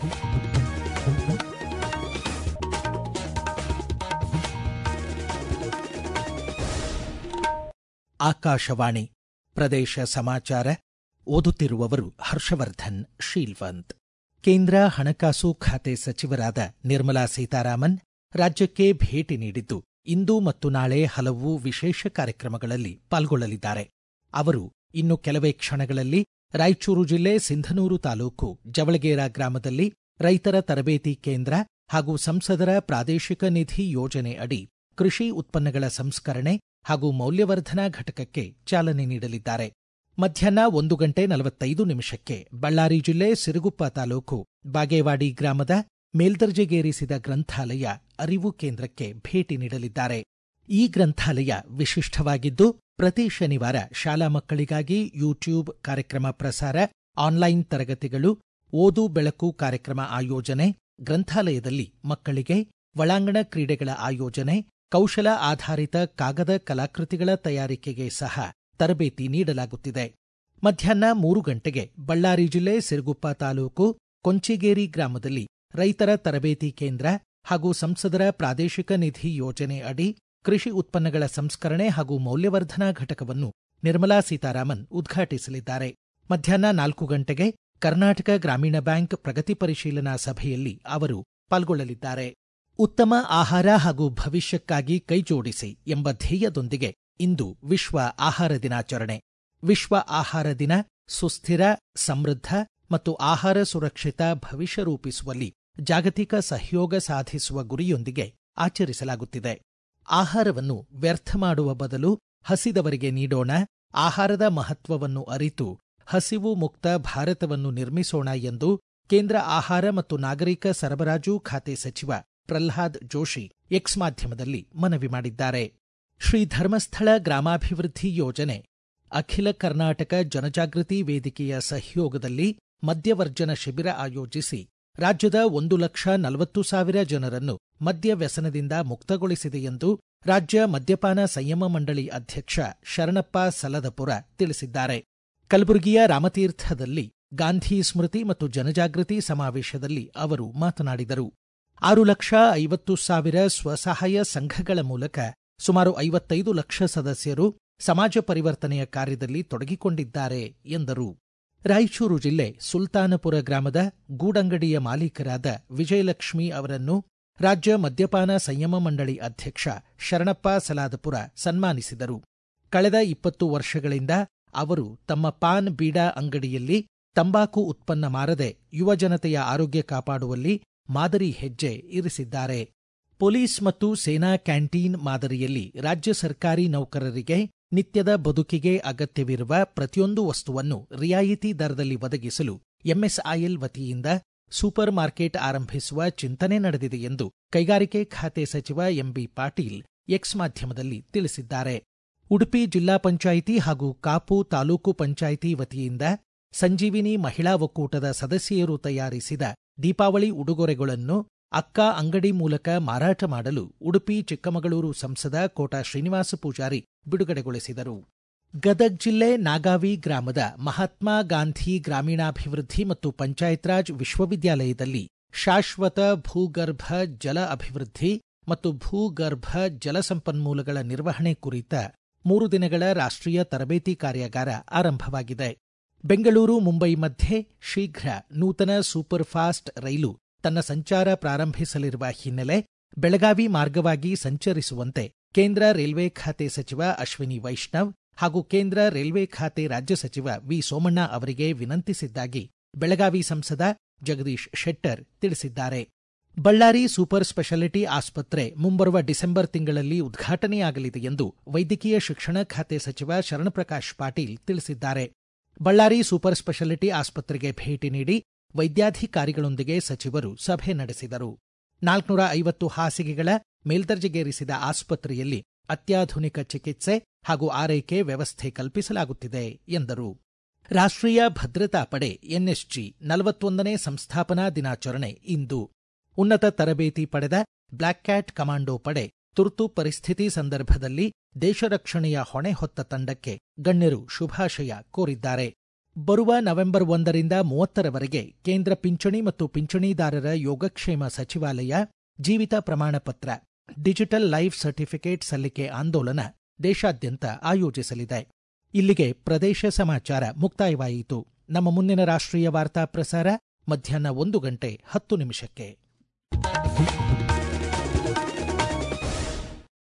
ಆಕಾಶವಾಣಿ ಪ್ರದೇಶ ಸಮಾಚಾರ ಓದುತ್ತಿರುವವರು ಹರ್ಷವರ್ಧನ್ ಶೀಲ್ವಂತ್ ಕೇಂದ್ರ ಹಣಕಾಸು ಖಾತೆ ಸಚಿವರಾದ ನಿರ್ಮಲಾ ಸೀತಾರಾಮನ್ ರಾಜ್ಯಕ್ಕೆ ಭೇಟಿ ನೀಡಿದ್ದು ಇಂದು ಮತ್ತು ನಾಳೆ ಹಲವು ವಿಶೇಷ ಕಾರ್ಯಕ್ರಮಗಳಲ್ಲಿ ಪಾಲ್ಗೊಳ್ಳಲಿದ್ದಾರೆ ಅವರು ಇನ್ನು ಕೆಲವೇ ಕ್ಷಣಗಳಲ್ಲಿ ರಾಯಚೂರು ಜಿಲ್ಲೆ ಸಿಂಧನೂರು ತಾಲೂಕು ಜವಳಗೇರ ಗ್ರಾಮದಲ್ಲಿ ರೈತರ ತರಬೇತಿ ಕೇಂದ್ರ ಹಾಗೂ ಸಂಸದರ ಪ್ರಾದೇಶಿಕ ನಿಧಿ ಯೋಜನೆ ಅಡಿ ಕೃಷಿ ಉತ್ಪನ್ನಗಳ ಸಂಸ್ಕರಣೆ ಹಾಗೂ ಮೌಲ್ಯವರ್ಧನಾ ಘಟಕಕ್ಕೆ ಚಾಲನೆ ನೀಡಲಿದ್ದಾರೆ ಮಧ್ಯಾಹ್ನ ಒಂದು ಗಂಟೆ ನಲವತ್ತೈದು ನಿಮಿಷಕ್ಕೆ ಬಳ್ಳಾರಿ ಜಿಲ್ಲೆ ಸಿರುಗುಪ್ಪ ತಾಲೂಕು ಬಾಗೇವಾಡಿ ಗ್ರಾಮದ ಮೇಲ್ದರ್ಜೆಗೇರಿಸಿದ ಗ್ರಂಥಾಲಯ ಅರಿವು ಕೇಂದ್ರಕ್ಕೆ ಭೇಟಿ ನೀಡಲಿದ್ದಾರೆ ಈ ಗ್ರಂಥಾಲಯ ವಿಶಿಷ್ಟವಾಗಿದ್ದು ಪ್ರತಿ ಶನಿವಾರ ಶಾಲಾ ಮಕ್ಕಳಿಗಾಗಿ ಯೂಟ್ಯೂಬ್ ಕಾರ್ಯಕ್ರಮ ಪ್ರಸಾರ ಆನ್ಲೈನ್ ತರಗತಿಗಳು ಓದು ಬೆಳಕು ಕಾರ್ಯಕ್ರಮ ಆಯೋಜನೆ ಗ್ರಂಥಾಲಯದಲ್ಲಿ ಮಕ್ಕಳಿಗೆ ಒಳಾಂಗಣ ಕ್ರೀಡೆಗಳ ಆಯೋಜನೆ ಕೌಶಲ ಆಧಾರಿತ ಕಾಗದ ಕಲಾಕೃತಿಗಳ ತಯಾರಿಕೆಗೆ ಸಹ ತರಬೇತಿ ನೀಡಲಾಗುತ್ತಿದೆ ಮಧ್ಯಾಹ್ನ ಮೂರು ಗಂಟೆಗೆ ಬಳ್ಳಾರಿ ಜಿಲ್ಲೆ ಸಿರುಗುಪ್ಪ ತಾಲೂಕು ಕೊಂಚಿಗೇರಿ ಗ್ರಾಮದಲ್ಲಿ ರೈತರ ತರಬೇತಿ ಕೇಂದ್ರ ಹಾಗೂ ಸಂಸದರ ಪ್ರಾದೇಶಿಕ ನಿಧಿ ಯೋಜನೆ ಅಡಿ ಕೃಷಿ ಉತ್ಪನ್ನಗಳ ಸಂಸ್ಕರಣೆ ಹಾಗೂ ಮೌಲ್ಯವರ್ಧನಾ ಘಟಕವನ್ನು ನಿರ್ಮಲಾ ಸೀತಾರಾಮನ್ ಉದ್ಘಾಟಿಸಲಿದ್ದಾರೆ ಮಧ್ಯಾಹ್ನ ನಾಲ್ಕು ಗಂಟೆಗೆ ಕರ್ನಾಟಕ ಗ್ರಾಮೀಣ ಬ್ಯಾಂಕ್ ಪ್ರಗತಿ ಪರಿಶೀಲನಾ ಸಭೆಯಲ್ಲಿ ಅವರು ಪಾಲ್ಗೊಳ್ಳಲಿದ್ದಾರೆ ಉತ್ತಮ ಆಹಾರ ಹಾಗೂ ಭವಿಷ್ಯಕ್ಕಾಗಿ ಕೈಜೋಡಿಸಿ ಎಂಬ ಧ್ಯೇಯದೊಂದಿಗೆ ಇಂದು ವಿಶ್ವ ಆಹಾರ ದಿನಾಚರಣೆ ವಿಶ್ವ ಆಹಾರ ದಿನ ಸುಸ್ಥಿರ ಸಮೃದ್ಧ ಮತ್ತು ಆಹಾರ ಸುರಕ್ಷಿತ ಭವಿಷ್ಯ ರೂಪಿಸುವಲ್ಲಿ ಜಾಗತಿಕ ಸಹಯೋಗ ಸಾಧಿಸುವ ಗುರಿಯೊಂದಿಗೆ ಆಚರಿಸಲಾಗುತ್ತಿದೆ ಆಹಾರವನ್ನು ವ್ಯರ್ಥ ಮಾಡುವ ಬದಲು ಹಸಿದವರಿಗೆ ನೀಡೋಣ ಆಹಾರದ ಮಹತ್ವವನ್ನು ಅರಿತು ಹಸಿವು ಮುಕ್ತ ಭಾರತವನ್ನು ನಿರ್ಮಿಸೋಣ ಎಂದು ಕೇಂದ್ರ ಆಹಾರ ಮತ್ತು ನಾಗರಿಕ ಸರಬರಾಜು ಖಾತೆ ಸಚಿವ ಪ್ರಲ್ಹಾದ್ ಜೋಶಿ ಎಕ್ಸ್ ಮಾಧ್ಯಮದಲ್ಲಿ ಮನವಿ ಮಾಡಿದ್ದಾರೆ ಶ್ರೀ ಧರ್ಮಸ್ಥಳ ಗ್ರಾಮಾಭಿವೃದ್ಧಿ ಯೋಜನೆ ಅಖಿಲ ಕರ್ನಾಟಕ ಜನಜಾಗೃತಿ ವೇದಿಕೆಯ ಸಹಯೋಗದಲ್ಲಿ ಮದ್ಯವರ್ಜನ ಶಿಬಿರ ಆಯೋಜಿಸಿ ರಾಜ್ಯದ ಒಂದು ಲಕ್ಷ ನಲವತ್ತು ಸಾವಿರ ಜನರನ್ನು ಮದ್ಯ ವ್ಯಸನದಿಂದ ಮುಕ್ತಗೊಳಿಸಿದೆ ಎಂದು ರಾಜ್ಯ ಮದ್ಯಪಾನ ಸಂಯಮ ಮಂಡಳಿ ಅಧ್ಯಕ್ಷ ಶರಣಪ್ಪ ಸಲದಪುರ ತಿಳಿಸಿದ್ದಾರೆ ಕಲಬುರಗಿಯ ರಾಮತೀರ್ಥದಲ್ಲಿ ಗಾಂಧಿ ಸ್ಮೃತಿ ಮತ್ತು ಜನಜಾಗೃತಿ ಸಮಾವೇಶದಲ್ಲಿ ಅವರು ಮಾತನಾಡಿದರು ಆರು ಲಕ್ಷ ಐವತ್ತು ಸಾವಿರ ಸ್ವಸಹಾಯ ಸಂಘಗಳ ಮೂಲಕ ಸುಮಾರು ಐವತ್ತೈದು ಲಕ್ಷ ಸದಸ್ಯರು ಸಮಾಜ ಪರಿವರ್ತನೆಯ ಕಾರ್ಯದಲ್ಲಿ ತೊಡಗಿಕೊಂಡಿದ್ದಾರೆ ಎಂದರು ರಾಯಚೂರು ಜಿಲ್ಲೆ ಸುಲ್ತಾನಪುರ ಗ್ರಾಮದ ಗೂಡಂಗಡಿಯ ಮಾಲೀಕರಾದ ವಿಜಯಲಕ್ಷ್ಮಿ ಅವರನ್ನು ರಾಜ್ಯ ಮದ್ಯಪಾನ ಸಂಯಮ ಮಂಡಳಿ ಅಧ್ಯಕ್ಷ ಶರಣಪ್ಪ ಸಲಾದಪುರ ಸನ್ಮಾನಿಸಿದರು ಕಳೆದ ಇಪ್ಪತ್ತು ವರ್ಷಗಳಿಂದ ಅವರು ತಮ್ಮ ಪಾನ್ ಬೀಡಾ ಅಂಗಡಿಯಲ್ಲಿ ತಂಬಾಕು ಉತ್ಪನ್ನ ಮಾರದೆ ಯುವಜನತೆಯ ಆರೋಗ್ಯ ಕಾಪಾಡುವಲ್ಲಿ ಮಾದರಿ ಹೆಜ್ಜೆ ಇರಿಸಿದ್ದಾರೆ ಪೊಲೀಸ್ ಮತ್ತು ಸೇನಾ ಕ್ಯಾಂಟೀನ್ ಮಾದರಿಯಲ್ಲಿ ರಾಜ್ಯ ಸರ್ಕಾರಿ ನೌಕರರಿಗೆ ನಿತ್ಯದ ಬದುಕಿಗೆ ಅಗತ್ಯವಿರುವ ಪ್ರತಿಯೊಂದು ವಸ್ತುವನ್ನು ರಿಯಾಯಿತಿ ದರದಲ್ಲಿ ಒದಗಿಸಲು ಎಂಎಸ್ಐಎಲ್ ವತಿಯಿಂದ ಸೂಪರ್ ಮಾರ್ಕೆಟ್ ಆರಂಭಿಸುವ ಚಿಂತನೆ ನಡೆದಿದೆ ಎಂದು ಕೈಗಾರಿಕೆ ಖಾತೆ ಸಚಿವ ಎಂಬಿ ಪಾಟೀಲ್ ಎಕ್ಸ್ ಮಾಧ್ಯಮದಲ್ಲಿ ತಿಳಿಸಿದ್ದಾರೆ ಉಡುಪಿ ಜಿಲ್ಲಾ ಪಂಚಾಯಿತಿ ಹಾಗೂ ಕಾಪು ತಾಲೂಕು ಪಂಚಾಯಿತಿ ವತಿಯಿಂದ ಸಂಜೀವಿನಿ ಮಹಿಳಾ ಒಕ್ಕೂಟದ ಸದಸ್ಯರು ತಯಾರಿಸಿದ ದೀಪಾವಳಿ ಉಡುಗೊರೆಗಳನ್ನು ಅಕ್ಕ ಅಂಗಡಿ ಮೂಲಕ ಮಾರಾಟ ಮಾಡಲು ಉಡುಪಿ ಚಿಕ್ಕಮಗಳೂರು ಸಂಸದ ಕೋಟಾ ಶ್ರೀನಿವಾಸ ಪೂಜಾರಿ ಬಿಡುಗಡೆಗೊಳಿಸಿದರು ಗದಗ್ ಜಿಲ್ಲೆ ನಾಗಾವಿ ಗ್ರಾಮದ ಮಹಾತ್ಮ ಗಾಂಧಿ ಗ್ರಾಮೀಣಾಭಿವೃದ್ಧಿ ಮತ್ತು ಪಂಚಾಯತ್ ರಾಜ್ ವಿಶ್ವವಿದ್ಯಾಲಯದಲ್ಲಿ ಶಾಶ್ವತ ಭೂಗರ್ಭ ಜಲ ಅಭಿವೃದ್ಧಿ ಮತ್ತು ಭೂಗರ್ಭ ಜಲ ಸಂಪನ್ಮೂಲಗಳ ನಿರ್ವಹಣೆ ಕುರಿತ ಮೂರು ದಿನಗಳ ರಾಷ್ಟ್ರೀಯ ತರಬೇತಿ ಕಾರ್ಯಾಗಾರ ಆರಂಭವಾಗಿದೆ ಬೆಂಗಳೂರು ಮುಂಬೈ ಮಧ್ಯೆ ಶೀಘ್ರ ನೂತನ ಸೂಪರ್ ಫಾಸ್ಟ್ ರೈಲು ತನ್ನ ಸಂಚಾರ ಪ್ರಾರಂಭಿಸಲಿರುವ ಹಿನ್ನೆಲೆ ಬೆಳಗಾವಿ ಮಾರ್ಗವಾಗಿ ಸಂಚರಿಸುವಂತೆ ಕೇಂದ್ರ ರೈಲ್ವೆ ಖಾತೆ ಸಚಿವ ಅಶ್ವಿನಿ ವೈಷ್ಣವ್ ಹಾಗೂ ಕೇಂದ್ರ ರೈಲ್ವೆ ಖಾತೆ ರಾಜ್ಯ ಸಚಿವ ವಿ ಸೋಮಣ್ಣ ಅವರಿಗೆ ವಿನಂತಿಸಿದ್ದಾಗಿ ಬೆಳಗಾವಿ ಸಂಸದ ಜಗದೀಶ್ ಶೆಟ್ಟರ್ ತಿಳಿಸಿದ್ದಾರೆ ಬಳ್ಳಾರಿ ಸೂಪರ್ ಸ್ಪೆಷಾಲಿಟಿ ಆಸ್ಪತ್ರೆ ಮುಂಬರುವ ಡಿಸೆಂಬರ್ ತಿಂಗಳಲ್ಲಿ ಉದ್ಘಾಟನೆಯಾಗಲಿದೆ ಎಂದು ವೈದ್ಯಕೀಯ ಶಿಕ್ಷಣ ಖಾತೆ ಸಚಿವ ಶರಣಪ್ರಕಾಶ್ ಪಾಟೀಲ್ ತಿಳಿಸಿದ್ದಾರೆ ಬಳ್ಳಾರಿ ಸೂಪರ್ ಸ್ಪೆಷಾಲಿಟಿ ಆಸ್ಪತ್ರೆಗೆ ಭೇಟಿ ನೀಡಿ ವೈದ್ಯಾಧಿಕಾರಿಗಳೊಂದಿಗೆ ಸಚಿವರು ಸಭೆ ನಡೆಸಿದರು ನಾಲ್ಕುನೂರ ಐವತ್ತು ಹಾಸಿಗೆಗಳ ಮೇಲ್ದರ್ಜೆಗೇರಿಸಿದ ಆಸ್ಪತ್ರೆಯಲ್ಲಿ ಅತ್ಯಾಧುನಿಕ ಚಿಕಿತ್ಸೆ ಹಾಗೂ ಆರೈಕೆ ವ್ಯವಸ್ಥೆ ಕಲ್ಪಿಸಲಾಗುತ್ತಿದೆ ಎಂದರು ರಾಷ್ಟ್ರೀಯ ಭದ್ರತಾ ಪಡೆ ಎನ್ಎಸ್ಜಿ ನಲವತ್ತೊಂದನೇ ಸಂಸ್ಥಾಪನಾ ದಿನಾಚರಣೆ ಇಂದು ಉನ್ನತ ತರಬೇತಿ ಪಡೆದ ಬ್ಲಾಕ್ ಕ್ಯಾಟ್ ಕಮಾಂಡೋ ಪಡೆ ತುರ್ತು ಪರಿಸ್ಥಿತಿ ಸಂದರ್ಭದಲ್ಲಿ ದೇಶ ರಕ್ಷಣೆಯ ಹೊಣೆ ಹೊತ್ತ ತಂಡಕ್ಕೆ ಗಣ್ಯರು ಶುಭಾಶಯ ಕೋರಿದ್ದಾರೆ ಬರುವ ನವೆಂಬರ್ ಒಂದರಿಂದ ಮೂವತ್ತರವರೆಗೆ ಕೇಂದ್ರ ಪಿಂಚಣಿ ಮತ್ತು ಪಿಂಚಣಿದಾರರ ಯೋಗಕ್ಷೇಮ ಸಚಿವಾಲಯ ಜೀವಿತ ಪ್ರಮಾಣ ಪತ್ರ ಡಿಜಿಟಲ್ ಲೈಫ್ ಸರ್ಟಿಫಿಕೇಟ್ ಸಲ್ಲಿಕೆ ಆಂದೋಲನ ದೇಶಾದ್ಯಂತ ಆಯೋಜಿಸಲಿದೆ ಇಲ್ಲಿಗೆ ಪ್ರದೇಶ ಸಮಾಚಾರ ಮುಕ್ತಾಯವಾಯಿತು ನಮ್ಮ ಮುಂದಿನ ರಾಷ್ಟ್ರೀಯ ವಾರ್ತಾ ಪ್ರಸಾರ ಮಧ್ಯಾಹ್ನ ಒಂದು ಗಂಟೆ ಹತ್ತು ನಿಮಿಷಕ್ಕೆ